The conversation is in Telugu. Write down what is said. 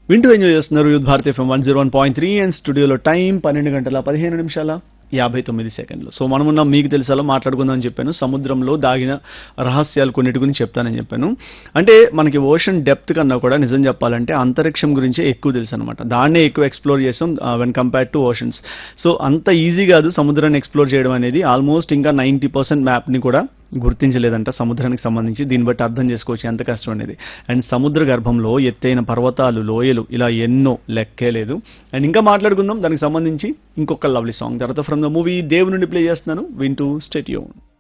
వింటూ ఎంజాయ్ చేస్తున్నారు youth Bharati FM one zero one point three and స్టూడియోలో టైం పన్నెండు గంటల పదిహేను నిమిషాల యాభై తొమ్మిది సెకండ్లు సో మనమున్న మీకు తెలుసాలో మాట్లాడుకుందాం అని చెప్పాను సముద్రంలో దాగిన రహస్యాలు కొన్నిటి గురించి చెప్తానని చెప్పాను అంటే మనకి ఓషన్ డెప్త్ కన్నా కూడా నిజం చెప్పాలంటే అంతరిక్షం గురించి ఎక్కువ తెలుసు అనమాట దాన్నే ఎక్కువ ఎక్స్ప్లోర్ చేసాం when compare to oceans so అంత ఈజీ కాదు సముద్రాన్ని ఎక్స్ప్లోర్ చేయడం అనేది ఆల్మోస్ట్ ఇంకా నైంటీ పర్సెంట్ మ్యాప్ని కూడా గుర్తించలేదంట సముద్రానికి సంబంధించి దీన్ని బట్టి అర్థం చేసుకోవచ్చు ఎంత కష్టం అనేది అండ్ సముద్ర గర్భంలో ఎత్తైన పర్వతాలు లోయలు ఇలా ఎన్నో లెక్కే లేదు అండ్ ఇంకా మాట్లాడుకుందాం దానికి సంబంధించి ఇంకొక లవ్లీ సాంగ్ తర్వాత ఫ్రమ్ ద మూవీ దేవు నుండి ప్లే చేస్తున్నాను వింటూ స్టేట్ యూన్